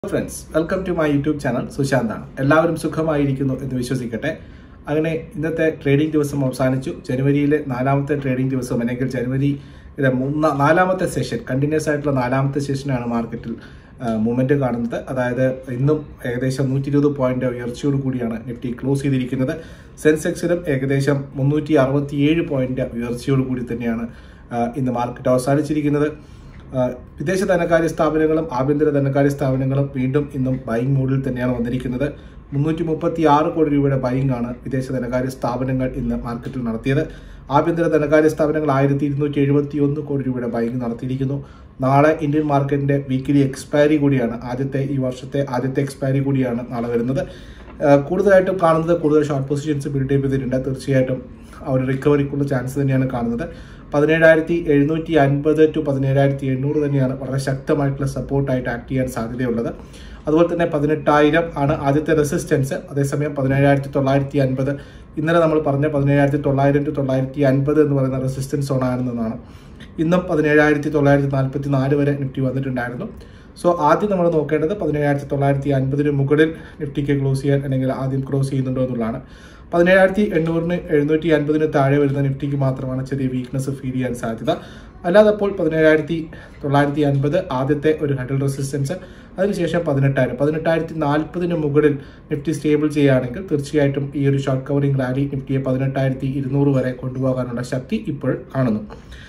friends welcome to my YouTube channel സുശാന്താണ് എല്ലാവരും സുഖമായിരിക്കുന്നു എന്ന് വിശ്വസിക്കട്ടെ അങ്ങനെ ഇന്നത്തെ ട്രേഡിംഗ് ദിവസം അവസാനിച്ചു ജനുവരിയിലെ നാലാമത്തെ ട്രേഡിംഗ് ദിവസം അല്ലെങ്കിൽ ജനുവരി ഇത് മൂന്ന നാലാമത്തെ സെഷൻ കണ്ടിന്യൂസ് ആയിട്ടുള്ള നാലാമത്തെ സെഷനാണ് മാർക്കറ്റിൽ മൂവ്മെന്റ് കാണുന്നത് അതായത് ഇന്നും ഏകദേശം നൂറ്റി ഇരുപത് പോയിന്റ് ഉയർച്ചയോട് കൂടിയാണ് നിഫ്റ്റി ക്ലോസ് ചെയ്തിരിക്കുന്നത് സെൻസെക്സിലും ഏകദേശം മുന്നൂറ്റി അറുപത്തിയേഴ് പോയിന്റ് ഉയർച്ചയോട് കൂടി തന്നെയാണ് ആ, ഇന്ന് മാർക്കറ്റ് അവസാനിച്ചിരിക്കുന്നത് ആ, വിദേശ ധനകാര്യ സ്ഥാപനങ്ങളും ആഭ്യന്തര ധനകാര്യ സ്ഥാപനങ്ങളും വീണ്ടും ഇന്നും ബൈങ് മോഡിൽ തന്നെയാണ് വന്നിരിക്കുന്നത് മുന്നൂറ്റി മുപ്പത്തി ആറ് കോടി രൂപയുടെ ബൈങ് ആണ് വിദേശ ധനകാര്യ സ്ഥാപനങ്ങൾ ഇന്ന് മാർക്കറ്റിൽ നടത്തിയത് ആഭ്യന്തര ധനകാര്യ സ്ഥാപനങ്ങൾ ആയിരത്തി ഇരുന്നൂറ്റി എഴുപത്തി ഒന്ന് കോടി രൂപയുടെ ബൈങ് നടത്തിയിരിക്കുന്നു നാളെ ഇന്ത്യൻ മാർക്കറ്റിന്റെ വീക്കിലി എക്സ്പയറി കൂടിയാണ് ആദ്യത്തെ ഈ വർഷത്തെ ആദ്യത്തെ എക്സ്പയറി കൂടിയാണ് നാളെ വരുന്നത് ആ, കൂടുതലായിട്ടും കാണുന്നത് കൂടുതൽ ഷോർട്ട് പൊസിഷൻസ് ബിൽഡ് ചെയ്തിട്ടുണ്ട് തീർച്ചയായിട്ടും ആ ഒരു റിക്കവറിക്കുള്ള ചാൻസ് തന്നെയാണ് കാണുന്നത് പതിനേഴായിരത്തി എഴുന്നൂറ്റി അൻപത് ടു പതിനേഴായിരത്തി എണ്ണൂറ് തന്നെയാണ് വളരെ ശക്തമായിട്ടുള്ള സപ്പോർട്ടായിട്ട് ആക്ട് ചെയ്യാൻ സാധ്യതയുള്ളത് അതുപോലെ തന്നെ പതിനെട്ടായിരം ആണ് ആദ്യത്തെ റെസിസ്റ്റൻസ് അതേസമയം പതിനേഴായിരത്തി തൊള്ളായിരത്തി അൻപത് ഇന്നലെ നമ്മൾ പറഞ്ഞ പതിനേഴായിരത്തി തൊള്ളായിരം ടു തൊള്ളായിരത്തി അൻപത് എന്ന് പറയുന്ന റെസിസ്റ്റൻസ് സോൺ ആണെന്നതാണ് ഇന്നും പതിനേഴായിരത്തി തൊള്ളായിരത്തി നാൽപ്പത്തി നാല് വരെ നിഫ്റ്റി വന്നിട്ടുണ്ടായിരുന്നു സോ ആദ്യം നമ്മൾ നോക്കേണ്ടത് പതിനേഴായിരത്തി തൊള്ളായിരത്തി അൻപതിന് മുകളിൽ നിഫ്റ്റിക്ക് ക്ലോസ് ചെയ്യാൻ അല്ലെങ്കിൽ ആദ്യം ക്രോസ് ചെയ്യുന്നുണ്ടോ എന്നുള്ളതാണ് പതിനേഴായിരത്തി എണ്ണൂറിന് എഴുന്നൂറ്റി അൻപതിന് താഴെ വരുന്ന നിഫ്റ്റിക്ക് മാത്രമാണ് ചെറിയ വീക്ക്നസ് ഫീൽ ചെയ്യാൻ സാധ്യത അല്ലാതെ അപ്പോൾ പതിനേഴായിരത്തി തൊള്ളായിരത്തി അൻപത് ആദ്യത്തെ ഒരു ഹഡിൽ റെസിസ്റ്റൻസ് അതിനുശേഷം പതിനെട്ടായിരം പതിനെട്ടായിരത്തി നാൽപ്പതിന് മുകളിൽ നിഫ്റ്റി സ്റ്റേബിൾ ചെയ്യുകയാണെങ്കിൽ തീർച്ചയായിട്ടും ഈ ഒരു ഷോർട്ട് കവറിംഗ് റാലി നിഫ്റ്റിയെ പതിനെട്ടായിരത്തി ഇരുന്നൂറ് വരെ കൊണ്ടുപോകാനുള്ള ശക്തി ഇപ്പോൾ കാണുന്നു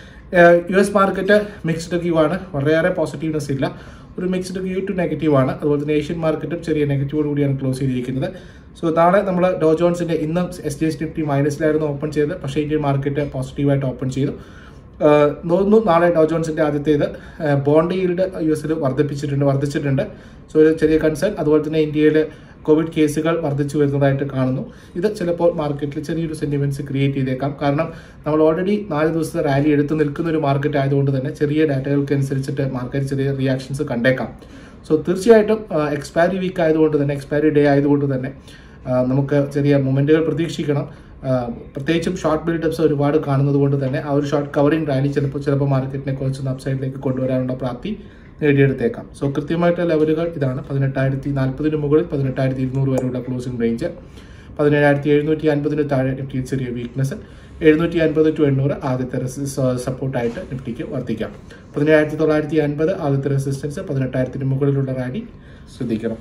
U S market mixed view ആണ് വളരെയേറെ പോസിറ്റീവ്നെസ് ഇല്ല ഒരു മിക്സ്ഡ് വ്യൂ ടു നെഗറ്റീവ് ആണ് അതുപോലെ തന്നെ ഏഷ്യൻ മാർക്കറ്റും ചെറിയ നെഗറ്റീവോട് കൂടിയാണ് ക്ലോസ് ചെയ്തിരിക്കുന്നത് സോ നാളെ നമ്മൾ ഡോ ജോൺസിന്റെ ഇന്നും എസ് ഡി എസ് നിഫ്റ്റി മൈനസിലായിരുന്നു ഓപ്പൺ ചെയ്തത് പക്ഷേ ഇന്ത്യൻ മാർക്കറ്റ് പോസിറ്റീവായിട്ട് ഓപ്പൺ ചെയ്തു ആഹ് തോന്നുന്നു നാളെ ഡോ ജോൺസിന്റെ ആദ്യത്തേത് ബോണ്ട് ഈൽഡ് യു എസിൽ വർദ്ധിപ്പിച്ചിട്ടുണ്ട് വർദ്ധിച്ചിട്ടുണ്ട് സോ ഒരു ചെറിയ കൺസേൺ അതുപോലെ തന്നെ ഇന്ത്യയിൽ കോവിഡ് കേസുകൾ വർദ്ധിച്ചു വരുന്നതായിട്ട് കാണുന്നു ഇത് ചിലപ്പോൾ മാർക്കറ്റിൽ ചെറിയൊരു സെന്റിമെന്റ്സ് ക്രിയേറ്റ് ചെയ്തേക്കാം കാരണം നമ്മൾ ഓൾറെഡി നാല് ദിവസത്തെ റാലി എടുത്ത് നിൽക്കുന്ന ഒരു മാർക്കറ്റ് ആയതുകൊണ്ട് തന്നെ ചെറിയ ഡാറ്റകൾക്ക് അനുസരിച്ചിട്ട് മാർക്കറ്റ് ചെറിയ റിയാക്ഷൻസ് കണ്ടേക്കാം സോ തീർച്ചയായിട്ടും എക്സ്പയറി വീക്ക് ആയതുകൊണ്ട് തന്നെ എക്സ്പയറി ഡേ ആയതുകൊണ്ട് തന്നെ ആ, നമുക്ക് ചെറിയ മൊമെന്റുകൾ പ്രതീക്ഷിക്കണം ആ, പ്രത്യേകിച്ചും ഷോർട്ട് ബിൽഡപ്സ് ഒരുപാട് കാണുന്നത് കൊണ്ട് തന്നെ ആ ഒരു ഷോർട്ട് കവറിംഗ് റാലി ചിലപ്പോൾ ചിലപ്പോൾ മാർക്കറ്റിനെ കുറച്ചൊന്ന് അപ്സൈഡിലേക്ക് കൊണ്ടുവരാനുള്ള പ്രാപ്തി നേടിയെടുത്തേക്കാം സോ കൃത്യമായിട്ടുള്ള ലെവലുകൾ ഇതാണ് പതിനെട്ടായിരത്തി നാൽപ്പതിന് മുകളിൽ പതിനെട്ടായിരത്തി ഇരുന്നൂറ് വരെയുള്ള ക്ലോസിംഗ് റേഞ്ച് പതിനേഴായിരത്തി എഴുന്നൂറ്റി അൻപതിന് താഴെ നിഫ്റ്റിയിൽ ചെറിയ വീക്ക്നസ് എഴുന്നൂറ്റി അൻപത് ടു എണ്ണൂറ് ആദ്യത്തെ സപ്പോർട്ടായിട്ട് നിഫ്റ്റിക്ക് വർദ്ധിക്കാം പതിനേഴായിരത്തി തൊള്ളായിരത്തി അൻപത് ആദ്യത്തെ റെസിസ്റ്റൻസ് പതിനെട്ടായിരത്തിന് മുകളിലുള്ള റാലി ശ്രദ്ധിക്കണം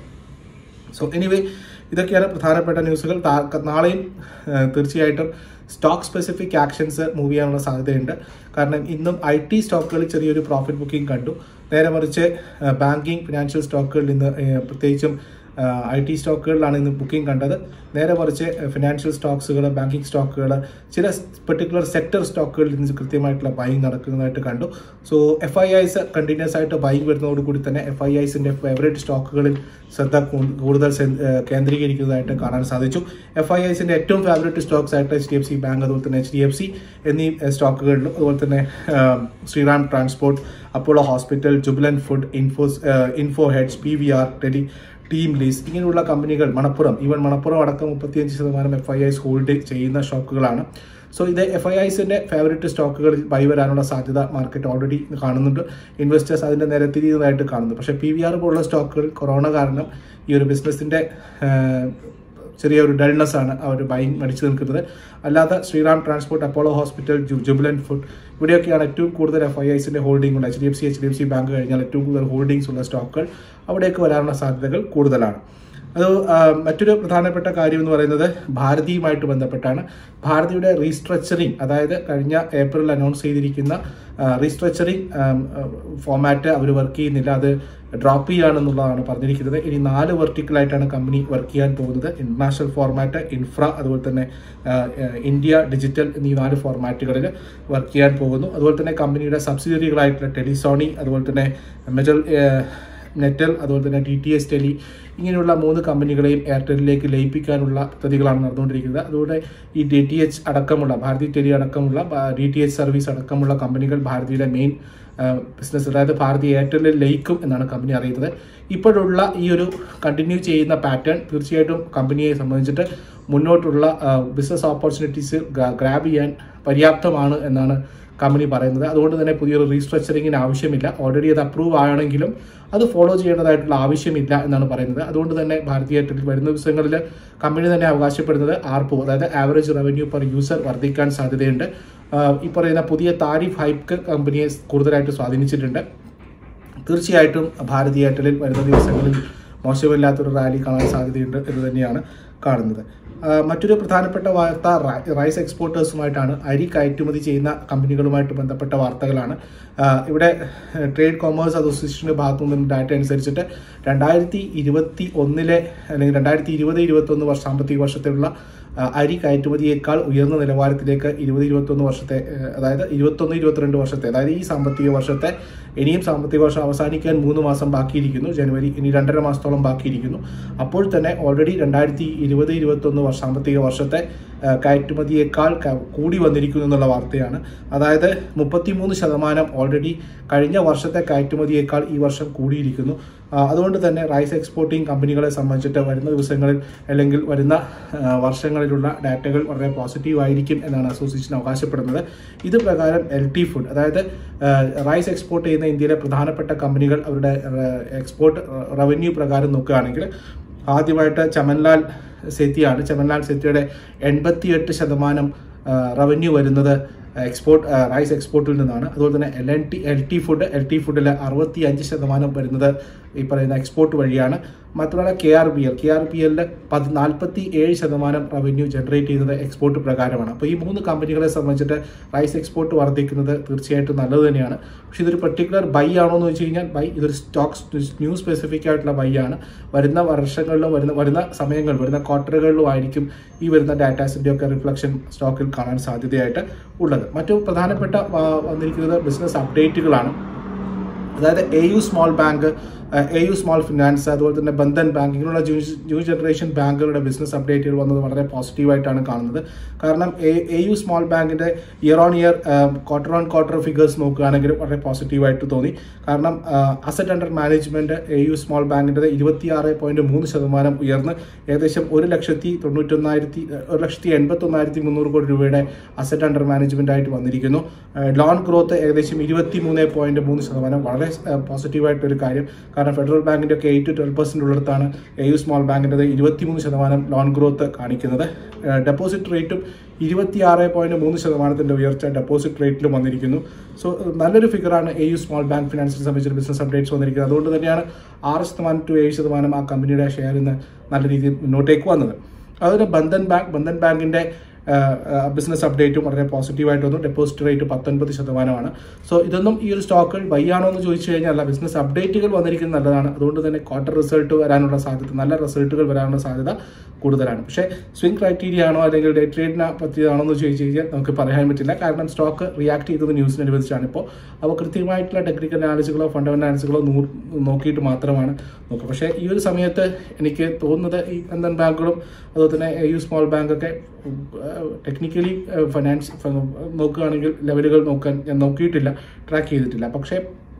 സോ എനിവേ ഇതൊക്കെയാണ് പ്രധാനപ്പെട്ട ന്യൂസുകൾ താ- നാളെയും ആ, തീർച്ചയായിട്ടും സ്റ്റോക്ക് സ്പെസിഫിക് ആക്ഷൻസ് മൂവ് ചെയ്യാനുള്ള സാധ്യതയുണ്ട് കാരണം ഇന്നും ഐ ടി സ്റ്റോക്കുകളിൽ ചെറിയൊരു പ്രോഫിറ്റ് ബുക്കിംഗ് കണ്ടു നേരെ മറിച്ച് ബാങ്കിങ് ഫിനാൻഷ്യൽ സ്റ്റോക്കുകളിൽ ഇന്ന് ആ, പ്രത്യേകിച്ചും ഐ ടി സ്റ്റോക്കുകളിലാണ് ഇന്ന് ബുക്കിംഗ് കണ്ടത് നേരെ മറിച്ച് ഫിനാൻഷ്യൽ സ്റ്റോക്സുകൾ ബാങ്കിങ് സ്റ്റോക്കുകൾ ചില പെർട്ടിക്കുലർ സെക്ടർ സ്റ്റോക്കുകളിൽ നിന്ന് കൃത്യമായിട്ടുള്ള ബൈങ് നടക്കുന്നതായിട്ട് കണ്ടു so F I Is continuous ആയിട്ട് ബൈങ് വരുന്നതോടുകൂടി തന്നെ എഫ് ഐ ഐസിന്റെ ഫേവറേറ്റ് സ്റ്റോക്കുകളിൽ ശ്രദ്ധ കൂ- കൂടുതൽ സെ- ഏഹ് കേന്ദ്രീകരിക്കുന്നതായിട്ട് കാണാൻ സാധിച്ചു എഫ് ഐ ഐസിന്റെ ഏറ്റവും ഫേവറേറ്റ് സ്റ്റോക്സ് ആയിട്ട് H D F C bank അതുപോലെ തന്നെ എച്ച് ഡി എഫ് സി എന്നീ ഏഹ് സ്റ്റോക്കുകളിലും അതുപോലെ തന്നെ ഏഹ് Shriram transport Apollo hospital Jubilant food Infos ഏഹ് info heads P V R tele TeamLease ഇങ്ങനെയുള്ള കമ്പനികൾ മണപ്പുറം ഈവൻ മണപ്പുറം അടക്കം മുപ്പത്തിയഞ്ച് ശതമാനം എഫ് ഐ ഐസ് ഹോൾഡ് ചെയ്യുന്ന സ്റ്റോക്കുകളാണ് സോ ഇത് എഫ് ഐ ഐസിന്റെ ഫേവറേറ്റ് സ്റ്റോക്കുകളിൽ ബൈ വരാനുള്ള സാധ്യത മാർക്കറ്റ് ഓൾറെഡി കാണുന്നുണ്ട് ഇൻവെസ്റ്റേഴ്സ് അതിന്റെ നേരെ തിരിയുന്നതായിട്ട് കാണുന്നു പക്ഷേ പി വി ആർ പോലുള്ള സ്റ്റോക്കുകൾ കൊറോണ കാരണം ഈ ഒരു ബിസിനസിന്റെ ചെറിയ ഒരു ഡൾനെസ് ആണ് അവർ ബൈങ് മടിച്ചു നിൽക്കുന്നത് അല്ലാതെ Shriram transport Apollo hospital Jubilant food ഇവിടെയൊക്കെയാണ് ഏറ്റവും കൂടുതൽ എഫ് ഐ ഐസിന്റെ ഹോൾഡിംഗ് ഉള്ള H D F C H D F C bank കഴിഞ്ഞാൽ ഏറ്റവും കൂടുതൽ ഹോൾഡിംഗ്സ് ഉള്ള സ്റ്റോക്കുകൾ അവിടേക്ക് വരാനുള്ള സാധ്യതകൾ കൂടുതലാണ് അത് ആ, മറ്റൊരു പ്രധാനപ്പെട്ട കാര്യം എന്ന് പറയുന്നത് ഭാരതിയുമായിട്ട് ബന്ധപ്പെട്ടാണ് ഭാരതിയുടെ റീസ്ട്രക്ചറിങ് അതായത് കഴിഞ്ഞ ഏപ്രിൽ അനൗൺസ് ചെയ്തിരിക്കുന്ന റീസ്ട്രക്ചറിങ് ഫോമാറ്റ് അവർ വർക്ക് ചെയ്യുന്നില്ല അത് ഡ്രോപ്പ് ചെയ്യുകയാണെന്നുള്ളതാണ് പറഞ്ഞിരിക്കുന്നത് ഇനി നാല് വെർട്ടിക്കലായിട്ടാണ് കമ്പനി വർക്ക് ചെയ്യാൻ പോകുന്നത് ഇന്റർനാഷണൽ ഫോർമാറ്റ് ഇൻഫ്ര അതുപോലെ തന്നെ ആ, ആ, ഇന്ത്യ ഡിജിറ്റൽ എന്നീ നാല് ഫോർമാറ്റുകളിൽ വർക്ക് ചെയ്യാൻ പോകുന്നു അതുപോലെ തന്നെ കമ്പനിയുടെ സബ്സിഡിയറികളായിട്ടുള്ള ടെലിസോണി അതുപോലെ തന്നെ മെജൽ നെറ്റൽ അതുപോലെ തന്നെ ടി ടി എസ് ടെലി ഇങ്ങനെയുള്ള മൂന്ന് കമ്പനികളെയും എയർടെലിലേക്ക് ലയിപ്പിക്കാനുള്ള പദ്ധതികളാണ് നടന്നുകൊണ്ടിരിക്കുന്നത് അതുകൊണ്ട് ഈ ഡി ടി എച്ച് അടക്കമുള്ള ഭാരതി ടെലി അടക്കമുള്ള ഡി ടി എച്ച് സർവീസ് അടക്കമുള്ള കമ്പനികൾ ഭാരതിയുടെ മെയിൻ ബിസിനസ് അതായത് ഭാരതി എയർടെലിൽ ലയിക്കും എന്നാണ് കമ്പനി അറിയുന്നത് ഇപ്പോഴുള്ള ഈ ഒരു കണ്ടിന്യൂ ചെയ്യുന്ന പാറ്റേൺ തീർച്ചയായിട്ടും കമ്പനിയെ സംബന്ധിച്ചിട്ട് മുന്നോട്ടുള്ള ബിസിനസ് ഓപ്പർച്യൂണിറ്റീസ് ഗ്രാബ് ചെയ്യാൻ പര്യാപ്തമാണ് എന്നാണ് കമ്പനി പറയുന്നത് അതുകൊണ്ട് തന്നെ പുതിയൊരു റീസ്ട്രക്ചറിങ്ങിന് ആവശ്യമില്ല ഓൾറെഡി അത് അപ്രൂവ് ആണെങ്കിലും അത് ഫോളോ ചെയ്യേണ്ടതായിട്ടുള്ള ആവശ്യമില്ല എന്നാണ് പറയുന്നത് അതുകൊണ്ട് തന്നെ ഭാരതീയ എയർടെൽ വരുന്ന ദിവസങ്ങളിൽ കമ്പനി തന്നെ അവകാശപ്പെടുന്നത് ആർപു അതായത് ആവറേജ് റവന്യൂ പെർ യൂസർ വർദ്ധിക്കാൻ സാധ്യതയുണ്ട് ആഹ് ഈ പറയുന്ന പുതിയ താരിഫ് ഹൈക്ക് കമ്പനിയെ കൂടുതലായിട്ട് സ്വാധീനിച്ചിട്ടുണ്ട് തീർച്ചയായിട്ടും ഭാരതീയ എയർടെലിൽ വരുന്ന ദിവസങ്ങളിൽ മോശമില്ലാത്തൊരു റാലി കാണാൻ സാധ്യതയുണ്ട് എന്ന് തന്നെയാണ് കാണുന്നത് ആ, മറ്റൊരു പ്രധാനപ്പെട്ട വാർത്ത റൈ- റൈസ് എക്സ്പോർട്ടേഴ്സുമായിട്ടാണ് അരി കയറ്റുമതി ചെയ്യുന്ന കമ്പനികളുമായിട്ട് ബന്ധപ്പെട്ട വാർത്തകളാണ് ആ, ഇവിടെ ട്രേഡ് കോമേഴ്സ് അസോസിയേഷൻ്റെ ഭാഗത്തു നിന്നും ഡാറ്റ അനുസരിച്ചിട്ട് രണ്ടായിരത്തി ഇരുപത്തി ഒന്നിലെ അല്ലെങ്കിൽ രണ്ടായിരത്തി ഇരുപത് ഇരുപത്തി ഒന്ന് വർഷ സാമ്പത്തിക വർഷത്തിലുള്ള ആ, അരി കയറ്റുമതിയേക്കാൾ ഉയർന്ന നിലവാരത്തിലേക്ക് ഇരുപത് ഇരുപത്തൊന്ന് വർഷത്തെ ഏഹ്, അതായത് ഇരുപത്തൊന്ന് ഇരുപത്തിരണ്ട് വർഷത്തെ അതായത് ഈ സാമ്പത്തിക വർഷത്തെ ഇനിയും സാമ്പത്തിക വർഷം അവസാനിക്കാൻ മൂന്ന് മാസം ബാക്കിയിരിക്കുന്നു ജനുവരി ഇനി രണ്ടര മാസത്തോളം ബാക്കിയിരിക്കുന്നു അപ്പോൾ തന്നെ ഓൾറെഡി രണ്ടായിരത്തി ഇരുപത് ഇരുപത്തൊന്ന് വർഷ സാമ്പത്തിക വർഷത്തെ ആ, കയറ്റുമതിയേക്കാൾ ക- കൂടി വന്നിരിക്കുന്നു എന്നുള്ള വാർത്തയാണ് അതായത് മുപ്പത്തിമൂന്ന് ശതമാനം ഓൾറെഡി കഴിഞ്ഞ വർഷത്തെ കയറ്റുമതിയേക്കാൾ ഈ വർഷം കൂടിയിരിക്കുന്നു ആ, അതുകൊണ്ട് തന്നെ റൈസ് എക്സ്പോർട്ടിംഗ് കമ്പനികളെ സംബന്ധിച്ചിട്ട് വരുന്ന ദിവസങ്ങളിൽ അല്ലെങ്കിൽ വരുന്ന ആ, വർഷങ്ങളിലുള്ള ഡാറ്റകൾ വളരെ പോസിറ്റീവ് ആയിരിക്കും എന്നാണ് അസോസിയേഷൻ അവകാശപ്പെടുന്നത് ഇത് പ്രകാരം എൽ ടി ഫുഡ് അതായത് ആ, റൈസ് എക്സ്പോർട്ട് ചെയ്യുന്ന ഇന്ത്യയിലെ പ്രധാനപ്പെട്ട കമ്പനികൾ അവരുടെ എക്സ്പോർട്ട് റവന്യൂ പ്രകാരം നോക്കുകയാണെങ്കിൽ ആദ്യമായിട്ട് ചമൻലാൽ സെത്തിയാണ് ചമൻലാൽ സെത്തിയുടെ എൺപത്തിയെട്ട് ശതമാനം റവന്യൂ വരുന്നത് എക്സ്പോർട്ട് റൈസ് എക്സ്പോർട്ടിൽ നിന്നാണ് അതുപോലെ തന്നെ L N T L T food L T ഫുഡിൽ അറുപത്തി അഞ്ച് ശതമാനം വരുന്നത് ഈ പറയുന്ന എക്സ്പോർട്ട് വഴിയാണ് മാത്രമല്ല K R B L K R B എല്ലിൽ പത് നാൽപ്പത്തി ഏഴ് ശതമാനം റവന്യൂ ജനറേറ്റ് ചെയ്യുന്നത് എക്സ്പോർട്ട് പ്രകാരമാണ് അപ്പോൾ ഈ മൂന്ന് കമ്പനികളെ സംബന്ധിച്ചിട്ട് റൈസ് എക്സ്പോർട്ട് വർദ്ധിക്കുന്നത് തീർച്ചയായിട്ടും നല്ലത് തന്നെയാണ് പക്ഷേ ഇതൊരു പെർട്ടിക്കുലർ ബൈ ആണോ എന്ന് വെച്ച് കഴിഞ്ഞാൽ ബൈ ഇതൊരു സ്റ്റോക്സ് ന്യൂ സ്പെസിഫിക് ആയിട്ടുള്ള ബൈ ആണ് വരുന്ന വർഷങ്ങളിലും വരുന്ന വരുന്ന സമയങ്ങൾ വരുന്ന ക്വാർട്ടറുകളിലും ആയിരിക്കും ഈ വരുന്ന ഡാറ്റാസിൻ്റെ ഒക്കെ റിഫ്ലക്ഷൻ സ്റ്റോക്കിൽ കാണാൻ സാധ്യതയായിട്ട് ഉള്ളത് മറ്റു പ്രധാനപ്പെട്ട ആ, വന്നിരിക്കുന്നത് ബിസിനസ് അപ്ഡേറ്റുകളാണ് അതായത് A U small bank A U small finance അതുപോലെ തന്നെ ബന്ധൻ ബാങ്ക് ഇങ്ങനെയുള്ള ന്യൂ ന്യൂ ജനറേഷൻ ബാങ്കുകളുടെ ബിസിനസ് അപ്ഡേറ്റുകൾ വന്നത് വളരെ പോസിറ്റീവായിട്ടാണ് കാണുന്നത് കാരണം എ യു സ്മോൾ ബാങ്കിന്റെ year on year quarter on quarter figures നോക്കുകയാണെങ്കിൽ വളരെ പോസിറ്റീവായിട്ട് തോന്നി കാരണം asset under management A U small ബാങ്കിൻ്റെ ഇരുപത്തിയാറ് പോയിന്റ് മൂന്ന് ശതമാനം ഉയർന്ന് ഏകദേശം ഒരു ലക്ഷത്തി തൊണ്ണൂറ്റൊന്നായിരത്തി ഒരു ലക്ഷത്തി എൺപത്തൊന്നായിരത്തി മുന്നൂറ് കോടി രൂപയുടെ അസറ്റ് അണ്ടർ മാനേജ്മെന്റ് ആയിട്ട് വന്നിരിക്കുന്നു ലോൺ ഗ്രോത്ത് ഏകദേശം ഇരുപത്തി മൂന്ന് പോയിന്റ് മൂന്ന് ശതമാനം വളരെ പോസിറ്റീവായിട്ടൊരു കാര്യം കാരണം ഫെഡറൽ ബാങ്കിന്റെ ഒക്കെ എയ്റ്റ് ടു ട്വൽവ് പെർസെന്റ് ഉള്ളിടത്താണ് എ യു സ്മോൾ ബാങ്കിൻ്റെ ഇരുപത്തിമൂന്ന് ശതമാനം ലോൺ ഗ്രോത്ത് കാണിക്കുന്നത് ഡെപ്പോസിറ്റ് റേറ്റും ഇരുപത്തിയാറ് പോയിന്റ് മൂന്ന് ശതമാനത്തിന്റെ ഉയർച്ച ഡെപ്പോസിറ്റ് റേറ്റിലും വന്നിരിക്കുന്നു സോ നല്ലൊരു ഫിഗറാണ് എ യു സ്മോൾ ബാങ്ക് ഫിനാൻസിനെ സംബന്ധിച്ച് ബിസിനസ് അപ്ഡേറ്റ്സ് വന്നിരിക്കുന്നത് അതുകൊണ്ട് തന്നെയാണ് ആറ് ശതമാനം ടു ഏഴ് ശതമാനം ആ കമ്പനിയുടെ ഷെയർ ഇന്ന് നല്ല രീതിയിൽ മുന്നോട്ടേക്ക് വന്നത് അതുപോലെ ബന്ധൻ ബാങ്ക് ബന്ധൻ ബാങ്കിന്റെ ബിസിനസ് അപ്ഡേറ്റും വളരെ പോസിറ്റീവായിട്ട് വന്നു ഡെപ്പോസിറ്റ് റേറ്റ് പത്തൊൻപത് ശതമാനമാണ് സോ ഇതൊന്നും ഈ ഒരു സ്റ്റോക്കുകൾ ബൈ ആണോ എന്ന് ചോദിച്ചു കഴിഞ്ഞാൽ അല്ല ബിസിനസ് അപ്ഡേറ്റുകൾ വന്നിരിക്കുന്നത് നല്ലതാണ് അതുകൊണ്ട് തന്നെ ക്വാർട്ടർ റിസൾട്ട് വരാനുള്ള സാധ്യത നല്ല റിസൾട്ടുകൾ വരാനുള്ള സാധ്യത കൂടുതലാണ് പക്ഷേ സ്വിംഗ് ക്രൈറ്റീരിയ ആണോ അല്ലെങ്കിൽ ഡേ ട്രേഡിനെ പറ്റിയതാണോ എന്ന് ചോദിച്ചു കഴിഞ്ഞാൽ നമുക്ക് പറയാൻ പറ്റില്ല കാരണം സ്റ്റോക്ക് റിയാക്ട് ചെയ്തത് ന്യൂസിനനുസരിച്ചാണ് ഇപ്പോൾ അപ്പോൾ കൃത്യമായിട്ടുള്ള ടെക്നിക്കൽ അനാലിസുകളോ ഫണ്ടമെന്റൽ അനാലിസുകളോ നോക്കിയിട്ട് മാത്രമാണ് നോക്കുക പക്ഷേ ഈ ഒരു സമയത്ത് എനിക്ക് തോന്നുന്നത് ഈ ബന്ധൻ ബാങ്കുകളും അതുപോലെ തന്നെ യു സ്മോൾ ബാങ്കൊക്കെ ടെക്നിക്കലി ഫൈനാൻസ് നോക്കുകയാണെങ്കിൽ ലെവലുകൾ നോക്കാൻ ഞാൻ നോക്കിയിട്ടില്ല ട്രാക്ക് ചെയ്തിട്ടില്ല പക്ഷേ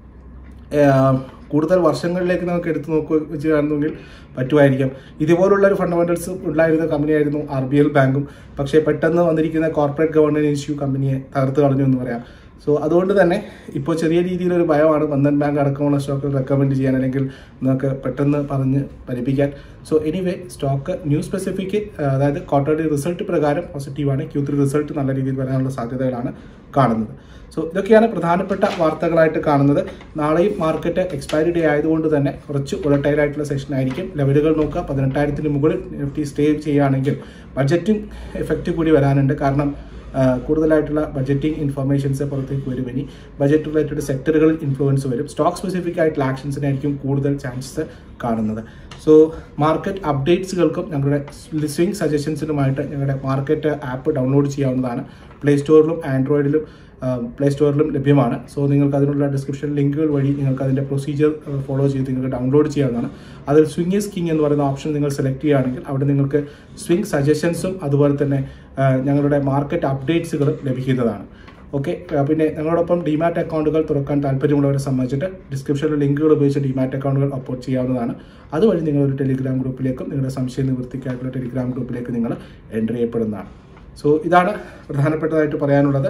ഏഹ് കൂടുതൽ വർഷങ്ങളിലേക്ക് നമുക്ക് എടുത്തു നോക്കുക വെച്ച് കാണുന്നെങ്കിൽ പറ്റുമായിരിക്കാം ഇതുപോലുള്ള ഒരു ഫണ്ടമെന്റൽസ് ഉണ്ടായിരുന്ന കമ്പനിയായിരുന്നു ആർ ബി എൽ ബാങ്കും പക്ഷേ പെട്ടെന്ന് വന്നിരിക്കുന്ന കോർപ്പറേറ്റ് ഗവർണൻസ് ഇഷ്യൂ കമ്പനിയെ തകർത്ത് കളഞ്ഞു എന്ന് പറയാം സോ അതുകൊണ്ട് തന്നെ ഇപ്പോൾ ചെറിയ രീതിയിലൊരു ഭയമാണ് ബന്ധൻ ബാങ്ക് അടക്കമുള്ള സ്റ്റോക്കുകൾ റെക്കമെൻഡ് ചെയ്യാൻ അല്ലെങ്കിൽ നമുക്ക് പെട്ടെന്ന് പറഞ്ഞ് ഫലിപ്പിക്കാൻ so anyway stock new specific അതായത് ക്വാർട്ടർലി റിസൾട്ട് പ്രകാരം പോസിറ്റീവാണ് ക്യൂ ത്രീ റിസൾട്ട് നല്ല രീതിയിൽ വരാനുള്ള സാധ്യതകളാണ് കാണുന്നത് സോ ഇതൊക്കെയാണ് പ്രധാനപ്പെട്ട വാർത്തകളായിട്ട് കാണുന്നത് നാളെയും മാർക്കറ്റ് എക്സ്പയറി ഡേ ആയതുകൊണ്ട് തന്നെ കുറച്ച് ഉലട്ടൈൽ ആയിട്ടുള്ള സെഷൻ ആയിരിക്കും ലെവലുകൾ നോക്കുക പതിനെട്ടായിരത്തിന് മുകളിൽ നിഫ്റ്റി സ്റ്റേ ചെയ്യുകയാണെങ്കിൽ ബഡ്ജറ്റിംഗ് എഫക്റ്റ് കൂടി വരാനുണ്ട് കാരണം ആ, കൂടുതലായിട്ടുള്ള ബഡ്ജറ്റിംഗ് ഇൻഫർമേഷൻസ് പുറത്തേക്ക് വരും ഇനി ബഡ്ജറ്റ് റിലേറ്റഡ് സെക്ടറുകളിൽ ഇൻഫ്ലുവൻസ് വരും സ്റ്റോക്ക് സ്പെസിഫിക് ആയിട്ടുള്ള ആക്ഷൻസിനായിരിക്കും കൂടുതൽ ചാൻസസ് കാണുന്നത് സോ മാർക്കറ്റ് അപ്ഡേറ്റ്സുകൾക്കും ഞങ്ങളുടെ സ്വിംഗ് സജഷൻസിനുമായിട്ട് ഞങ്ങളുടെ മാർക്കറ്റ് ആപ്പ് ഡൗൺലോഡ് ചെയ്യാവുന്നതാണ് പ്ലേ സ്റ്റോറിലും ആൻഡ്രോയിഡിലും പ്ലേ സ്റ്റോറിലും ലഭ്യമാണ് സോ നിങ്ങൾക്ക് അതിനുള്ള ഡിസ്ക്രിപ്ഷൻ ലിങ്കുകൾ വഴി നിങ്ങൾക്ക് അതിൻ്റെ പ്രൊസീജിയർ ഫോളോ ചെയ്ത് നിങ്ങൾക്ക് ഡൗൺലോഡ് ചെയ്യാവുന്നതാണ് അതിൽ സ്വിംഗ് ഈസ് കിങ് എന്ന് പറയുന്ന ഓപ്ഷൻ നിങ്ങൾ സെലക്ട് ചെയ്യുകയാണെങ്കിൽ അവിടെ നിങ്ങൾക്ക് സ്വിംഗ് സജഷൻസും അതുപോലെ തന്നെ ആ, ഞങ്ങളുടെ മാർക്കറ്റ് അപ്ഡേറ്റ്സുകളും ലഭിക്കുന്നതാണ് ഓക്കെ പിന്നെ ഞങ്ങളോടൊപ്പം ഡിമാറ്റ് അക്കൗണ്ടുകൾ തുറക്കാൻ താല്പര്യമുള്ളവരെ സംബന്ധിച്ചിട്ട് ഡിസ്ക്രിപ്ഷനിൽ ലിങ്കുകൾ ഉപയോഗിച്ച് ഡിമാറ്റ് അക്കൗണ്ടുകൾ അപ്ലോഡ് ചെയ്യാവുന്നതാണ് അതുവഴി നിങ്ങൾ ഒരു ടെലിഗ്രാം ഗ്രൂപ്പിലേക്കും നിങ്ങളുടെ സംശയ നിവൃത്തിക്കായിട്ടുള്ള ടെലിഗ്രാം ഗ്രൂപ്പിലേക്ക് നിങ്ങൾ എൻ്റർ ചെയ്യപ്പെടുന്നതാണ് സോ ഇതാണ് പ്രധാനപ്പെട്ടതായിട്ട് പറയാനുള്ളത്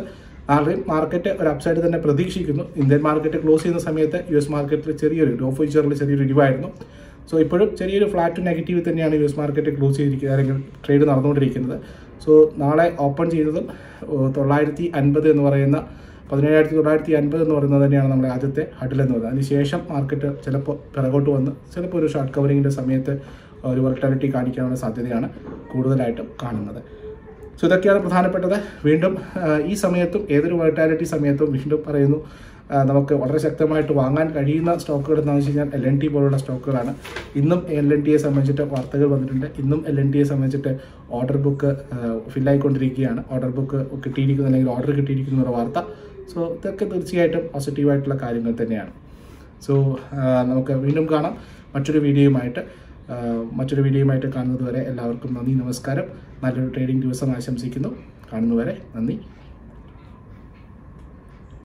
നാളെയും മാർക്കറ്റ് ഒരു അപ്സൈഡ് തന്നെ പ്രതീക്ഷിക്കുന്നു ഇന്ത്യൻ മാർക്കറ്റ് ക്ലോസ് ചെയ്യുന്ന സമയത്ത് യു എസ് മാർക്കറ്റിൽ ചെറിയൊരു ഡോ ഫ്യൂച്ചറിൽ ചെറിയൊരു ഇടിവായിരുന്നു സോ ഇപ്പോഴും ചെറിയൊരു ഫ്ലാറ്റ് നെഗറ്റീവ് തന്നെയാണ് യു എസ് മാർക്കറ്റ് ക്ലോസ് ചെയ്തിരിക്കുന്നത് അല്ലെങ്കിൽ ട്രേഡ് നടന്നുകൊണ്ടിരിക്കുന്നത് സോ നാളെ ഓപ്പൺ ചെയ്തതും ഓ, തൊള്ളായിരത്തി അൻപത് എന്ന് പറയുന്ന പതിനേഴായിരത്തി തൊള്ളായിരത്തി അൻപത് എന്ന് പറയുന്നത് തന്നെയാണ് നമ്മുടെ ആദ്യത്തെ ഹഡിൽ എന്ന് പറയുന്നത് അതിനുശേഷം മാർക്കറ്റ് ചിലപ്പോൾ പിറകോട്ട് വന്ന് ചിലപ്പോൾ ഒരു ഷോർട്ട് കവറിങ്ങിൻ്റെ സമയത്ത് ഒരു വോളറ്റാലിറ്റി കാണിക്കാനുള്ള സാധ്യതയാണ് കൂടുതലായിട്ടും കാണുന്നത് സോ ഇതൊക്കെയാണ് പ്രധാനപ്പെട്ടത് വീണ്ടും ആ, ഈ സമയത്തും ഏതൊരു വോളറ്റാലിറ്റി സമയത്തും വീണ്ടും പറയുന്നു ആ, നമുക്ക് വളരെ ശക്തമായിട്ട് വാങ്ങാൻ കഴിയുന്ന സ്റ്റോക്കുകൾ എന്താണെന്ന് വെച്ച് കഴിഞ്ഞാൽ എൽ എൻ ടി പോലുള്ള സ്റ്റോക്കുകളാണ് ഇന്നും എൽ എൻ ടിയെ സംബന്ധിച്ചിട്ട് വാർത്തകൾ വന്നിട്ടുണ്ട് ഇന്നും എൽ എൻ ടിയെ സംബന്ധിച്ചിട്ട് ഓർഡർ ബുക്ക് ഫില്ലായിക്കൊണ്ടിരിക്കുകയാണ് ഓർഡർ ബുക്ക് കിട്ടിയിരിക്കുന്ന അല്ലെങ്കിൽ ഓർഡർ കിട്ടിയിരിക്കുന്ന ഒരു വാർത്ത സോ ഇതൊക്കെ തീർച്ചയായിട്ടും പോസിറ്റീവായിട്ടുള്ള കാര്യങ്ങൾ തന്നെയാണ് സോ നമുക്ക് വീണ്ടും കാണാം മറ്റൊരു വീഡിയോയുമായിട്ട് ആ, മറ്റൊരു വീഡിയോയുമായിട്ട് കാണുന്നത് വരെ എല്ലാവർക്കും നന്ദി നമസ്കാരം നല്ലൊരു ട്രേഡിംഗ് ദിവസം ആശംസിക്കുന്നു കാണുന്നവരെ നന്ദി